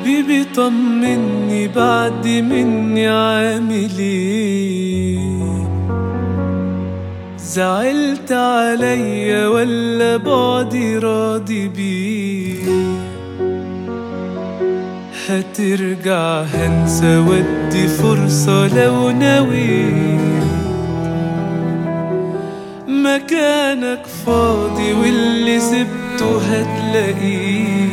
حبيبي طمني بعد مني عامل ايه زعلت عليا ولا بعدي راضي بيه هترجع هنسى ودي فرصة لو نويت مكانك فاضي واللي سبته هتلاقيه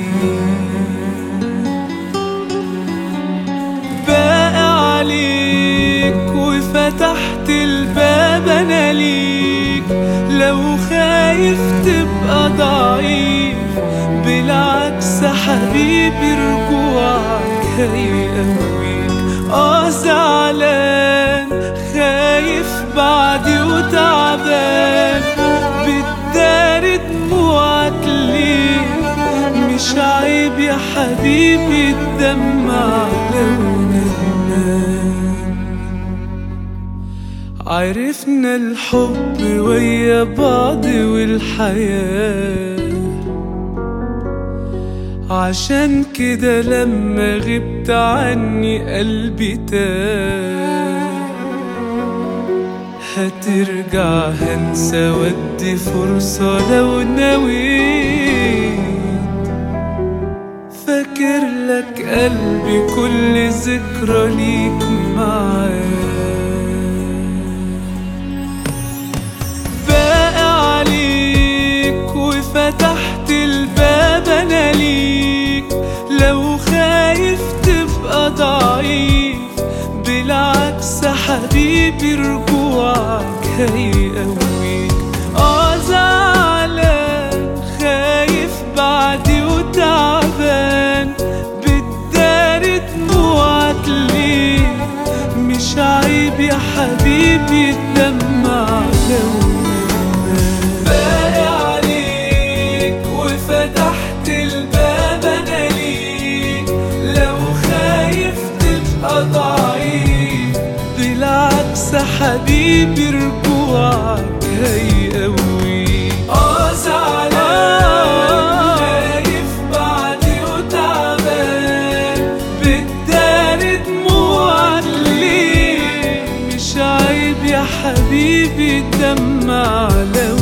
باقي عليك وفتحت الباب انا ليك لو خايف تبقى ضعيف بالعكس حبيبي رجوعك هيقويك اه زعلان خايف بعدي وتعبان بتداري دموعك ليه مش عيب يا حبيبي تدمع لو ندمان عرفنا الحب ويا بعض والحياة عشان كده لما غبت عني قلبي تاه هترجع هنسى ودي فرصة لو نويت فاكر لك قلبي كل ذكرى ليك معاه باقي عليك وفتحت الباب انا ليك لو خايف تبقى ضعيف بالعكس حبيبي رجوعك هيقويك اه زعلان خايف بعدي وتعبان بتداري دموعك ليه مش عيب يا حبيبي تدمع لو ندمان. باقي عليك وفتحت الباب انا ليك لو خايف تبقى ضعيف بالعكس حبيبي رجوعك هيقويك اه زعلان خايف بعدي وتعبان بتداري دموعك ليه مش عيب يا حبيبي تدمع لو